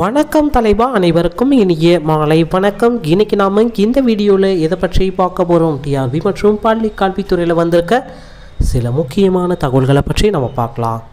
வணக்கம் தலைவா அனைவருக்கும் இனிய மாலை வணக்கம் இன்னைக்கு நாம இந்த வீடியோவில் எதை பற்றி பார்க்க போகிறோம் டிஆர்பி மற்றும் பள்ளி கல்வித்துறையில் வந்திருக்க சில முக்கியமான தகவல்களை பற்றி நம்ம பார்க்கலாம்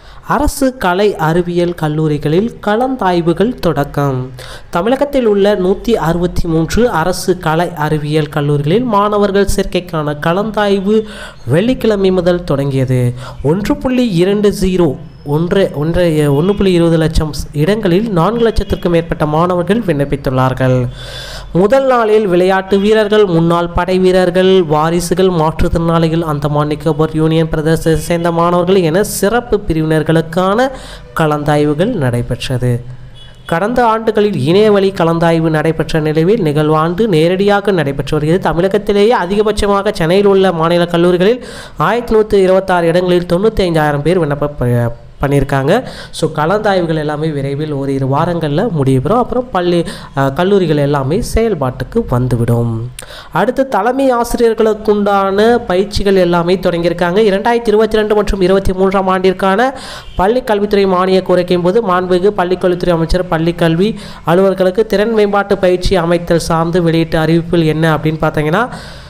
அரசு கலை அறிவியல் கல்லூரிகளில் கலந்தாய்வுகள் தொடக்கம் தமிழகத்தில் உள்ள நூற்றி அறுபத்தி மூன்று அரசு கலை அறிவியல் கல்லூரிகளில் மாணவர்கள் சேர்க்கைக்கான கலந்தாய்வு வெள்ளிக்கிழமை முதல் தொடங்கியது ஒன்று புள்ளி இரண்டு ஜீரோ ஒன்று ஒன்று ஒன்று புள்ளி இருபது லட்சம் இடங்களில் நான்கு லட்சத்திற்கும் மேற்பட்ட மாணவர்கள் விண்ணப்பித்துள்ளார்கள் முதல் நாளில் விளையாட்டு வீரர்கள் முன்னாள் படை வீரர்கள் வாரிசுகள் மாற்றுத்திறனாளிகள் அந்தமான் நிக்கோபர் யூனியன் பிரதேசத்தை சேர்ந்த மாணவர்கள் என சிறப்பு பிரிவினர்களுக்கான கலந்தாய்வுகள் நடைபெற்றது கடந்த ஆண்டுகளில் இணையவழி கலந்தாய்வு நடைபெற்ற நிலையில் நிகழ்வாண்டு நேரடியாக நடைபெற்று வருகிறது தமிழகத்திலேயே அதிகபட்சமாக சென்னையில் உள்ள மாநில கல்லூரிகளில் ஆயிரத்தி நூற்றி இருபத்தாறு இடங்களில் தொண்ணூற்றி ஐந்தாயிரம் பேர் விண்ணப்ப ப- பண்ணியிருக்காங்க ஸோ கலந்தாய்வுகள் எல்லாமே விரைவில் ஓரிரு வாரங்களில் முடிவுறும் அப்புறம் பள்ளி அஹ், கல்லூரிகள் எல்லாமே செயல்பாட்டுக்கு வந்துவிடும் அடுத்து தலைமை ஆசிரியர்களுக்குண்டான பயிற்சிகள் எல்லாமே தொடங்கியிருக்காங்க இரண்டாயிரத்தி இருபத்தி ரெண்டு மற்றும் இருபத்தி மூன்றாம் ஆண்டிற்கான பள்ளி கல்வித்துறை மானிய கோரிக்கையின் போது மாண்புமிகு பள்ளிக் கல்வித்துறை அமைச்சர் பள்ளிக் கல்வி அலுவலர்களுக்கு திறன் மேம்பாட்டு பயிற்சி அமைத்தல் சார்ந்து வெளியிட்ட அறிவிப்பில் என்ன அப்படின்னு பார்த்தீங்கன்னா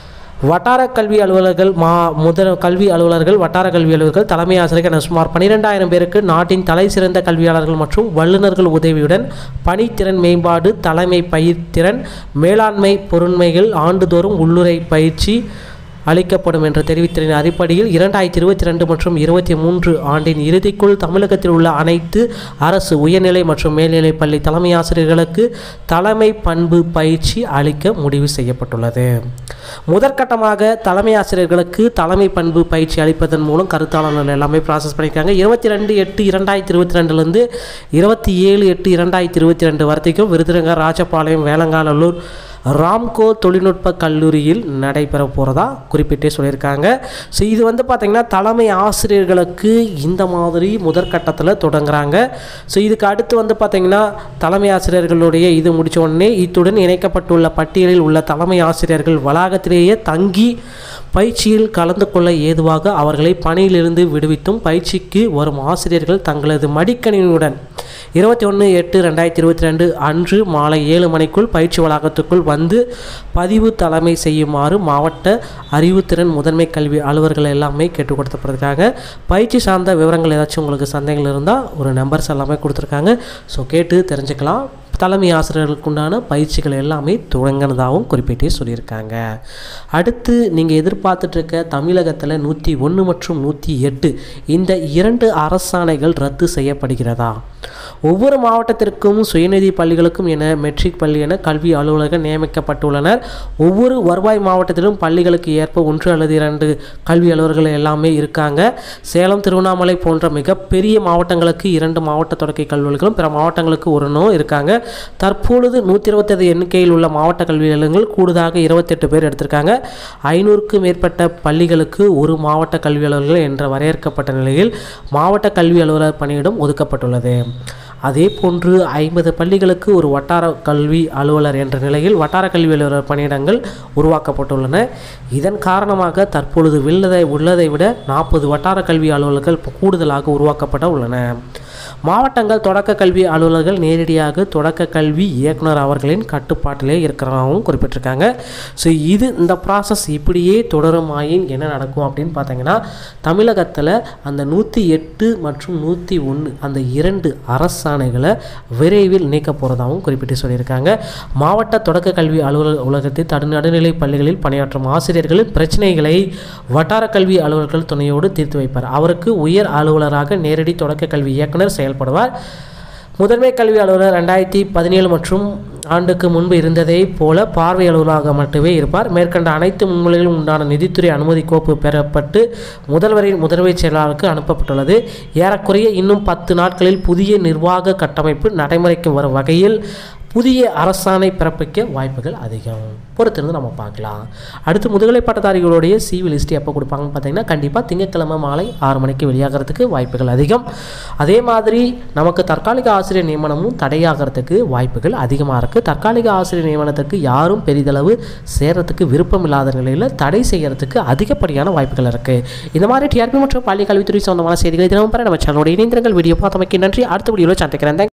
வட்டார கல்வி அலுவலர்கள் மா முதல் கல்வி அலுவலர்கள் வட்டார கல்வி அலுவலர்கள் தலைமை ஆசிரியர்கள் என சுமார் பன்னிரெண்டாயிரம் பேருக்கு நாட்டின் தலை சிறந்த கல்வியாளர்கள் மற்றும் வல்லுநர்கள் உதவியுடன் பணித்திறன் மேம்பாடு தலைமை பயிர்த்திறன் மேலாண்மை பொருண்மைகள் ஆண்டுதோறும் உள்ளுரை பயிற்சி அளிக்கப்படும் என்று தெரிவித்ததன் அடிப்படையில் இரண்டாயிரத்தி இருபத்தி ரெண்டு மற்றும் இருபத்தி மூன்று ஆண்டின் இறுதிக்குள் தமிழகத்தில் உள்ள அனைத்து அரசு உயர்நிலை மற்றும் மேல்நிலைப் பள்ளி தலைமை ஆசிரியர்களுக்கு தலைமை பண்பு பயிற்சி அளிக்க முடிவு செய்யப்பட்டுள்ளது முதற்கட்டமாக தலைமை ஆசிரியர்களுக்கு தலைமை பண்பு பயிற்சி அளிப்பதன் மூலம் கருத்தாளர்கள் எல்லாமே ப்ராசஸ் பண்ணியிருக்காங்க இருபத்தி ரெண்டு எட்டு இரண்டாயிரத்தி இருபத்தி ரெண்டுலேருந்து இருபத்தி ஏழு எட்டு இரண்டாயிரத்தி இருபத்தி ரெண்டு வரைக்கும் விருதுநகர் ராஜபாளையம் வேலங்காநல்லூர் ராம்கோ தொழில்நுட்ப கல்லூரியில் நடைபெற போகிறதா குறிப்பிட்டே சொல்லியிருக்காங்க ஸோ இது வந்து பார்த்திங்கன்னா தலைமை ஆசிரியர்களுக்கு இந்த மாதிரி முதற்கட்டத்தில் தொடங்குறாங்க ஸோ இதுக்கு அடுத்து வந்து பார்த்திங்கன்னா தலைமை ஆசிரியர்களுடைய இது முடிச்ச உடனே இத்துடன் இணைக்கப்பட்டுள்ள பட்டியலில் உள்ள தலைமை ஆசிரியர்கள் வளாகத்திலேயே தங்கி பயிற்சியில் கலந்து கொள்ள ஏதுவாக அவர்களை பணியிலிருந்து விடுவித்தும் பயிற்சிக்கு வரும் ஆசிரியர்கள் தங்களது மடிக்கணினியுடன் இருபத்தி ஒன்று எட்டு ரெண்டாயிரத்தி இருபத்தி ரெண்டு அன்று மாலை ஏழு மணிக்குள் பயிற்சி வளாகத்துக்குள் வந்து பதிவு தலைமை செய்யுமாறு மாவட்ட அறிவுத்திறன் முதன்மை கல்வி அலுவலர்கள் எல்லாமே கேட்டுக் கொடுத்தப்பட்டிருக்காங்க பயிற்சி சார்ந்த விவரங்கள் ஏதாச்சும் உங்களுக்கு சந்தேகங்கள் இருந்தால் ஒரு நம்பர்ஸ் எல்லாமே கொடுத்துருக்காங்க ஸோ கேட்டு தெரிஞ்சுக்கலாம் தலைமை ஆசிரியர்களுக்கு உண்டான பயிற்சிகள் எல்லாமே தொடங்கினதாகவும் குறிப்பிட்டே சொல்லியிருக்காங்க அடுத்து நீங்கள் எதிர்பார்த்துட்டு இருக்க தமிழகத்தில் நூற்றி ஒன்று மற்றும் நூற்றி எட்டு இந்த இரண்டு அரசாணைகள் ரத்து செய்யப்படுகிறதா ஒவ்வொரு மாவட்டத்திற்கும் சுயநிதி பள்ளிகளுக்கும் என மெட்ரிக் பள்ளி என கல்வி அலுவலர்கள் நியமிக்கப்பட்டுள்ளனர் ஒவ்வொரு வருவாய் மாவட்டத்திலும் பள்ளிகளுக்கு ஏற்ப ஒன்று அல்லது இரண்டு கல்வி அலுவலர்கள் எல்லாமே இருக்காங்க சேலம் திருவண்ணாமலை போன்ற மிகப்பெரிய மாவட்டங்களுக்கு இரண்டு மாவட்ட தொடக்க கல்லூரிகளும் பிற மாவட்டங்களுக்கு ஒருனும் இருக்காங்க தற்பொழுது நூற்றி இருபத்தது எண்ணிக்கையில் உள்ள மாவட்ட கல்வி நிலையங்கள் கூடுதலாக இருபத்தெட்டு பேர் எடுத்திருக்காங்க ஐநூறுக்கும் மேற்பட்ட பள்ளிகளுக்கு ஒரு மாவட்ட கல்வி அலுவலர்கள் என்ற வரையறுக்கப்பட்ட நிலையில் மாவட்ட கல்வி அலுவலர் பணியிடம் ஒதுக்கப்பட்டுள்ளது அதே போன்று ஐம்பது பள்ளிகளுக்கு ஒரு வட்டார கல்வி அலுவலர் என்ற நிலையில் வட்டார கல்வி அலுவலர் பணியிடங்கள் உருவாக்கப்பட்டுள்ளன இதன் காரணமாக தற்பொழுது உள்ளதை உள்ளதை விட நாற்பது வட்டார கல்வி அலுவலர்கள் கூடுதலாக உருவாக்கப்பட உள்ளன மாவட்டங்கள் தொடக்க கல்வி அலுவலர்கள் நேரடியாக தொடக்க கல்வி இயக்குனர் அவர்களின் கட்டுப்பாட்டிலே இருக்கிறதாகவும் குறிப்பிட்டிருக்காங்க ஸோ இது இந்த ப்ராசஸ் இப்படியே தொடருமாயின் என்ன நடக்கும் அப்படின்னு பார்த்தீங்கன்னா தமிழகத்தில் அந்த நூற்றி எட்டு மற்றும் நூற்றி ஒன்று அந்த இரண்டு அரசாணைகளை விரைவில் நீக்க போகிறதாகவும் குறிப்பிட்டு சொல்லியிருக்காங்க மாவட்ட தொடக்க கல்வி அலுவலக உலகத்தில் தடு நடுநிலை பள்ளிகளில் பணியாற்றும் ஆசிரியர்களின் பிரச்சனைகளை வட்டார கல்வி அலுவலர்கள் துணையோடு தீர்த்து வைப்பார் அவருக்கு உயர் அலுவலராக நேரடி தொடக்க கல்வி இயக்குனர் செயல்படுவார் முதன்மை கல்வி அலுவலர் ரெண்டாயிரத்தி பதினேழு மற்றும் ஆண்டுக்கு முன்பு இருந்ததை போல பார்வை அலுவலராக மட்டுமே இருப்பார் மேற்கண்ட அனைத்து முன்மொழிகளும் உண்டான நிதித்துறை அனுமதி கோப்பு பெறப்பட்டு முதல்வரின் முதன்மை செயலாளருக்கு அனுப்பப்பட்டுள்ளது ஏறக்குறைய இன்னும் பத்து நாட்களில் புதிய நிர்வாக கட்டமைப்பு நடைமுறைக்கு வரும் வகையில் புதிய அரசாணை பிறப்பிக்க வாய்ப்புகள் அதிகம் பொறுத்திருந்து நம்ம பார்க்கலாம் அடுத்து முதுகலை பட்டதாரிகளுடைய சிவி லிஸ்ட் எப்போ கொடுப்பாங்கன்னு பார்த்தீங்கன்னா கண்டிப்பாக திங்கட்கிழமை மாலை ஆறு மணிக்கு வெளியாகிறதுக்கு வாய்ப்புகள் அதிகம் அதே மாதிரி நமக்கு தற்காலிக ஆசிரியர் நியமனமும் தடையாகிறதுக்கு வாய்ப்புகள் அதிகமாக இருக்குது தற்காலிக ஆசிரியர் நியமனத்துக்கு யாரும் பெரிதளவு சேர்றதுக்கு விருப்பம் இல்லாத நிலையில் தடை செய்யறதுக்கு அதிகப்படியான வாய்ப்புகள் இருக்குது இந்த மாதிரி டிஆர்பி மற்றும் பள்ளி கல்வித்துறை சொந்தமான செய்திகளை தினமும் பெற நம்ம சேனலோட இணைந்திரங்கள் வீடியோ பார்த்தமைக்கு நன்றி அடுத்த வீடியோவில் சந்திக்கிறேன் Thank you.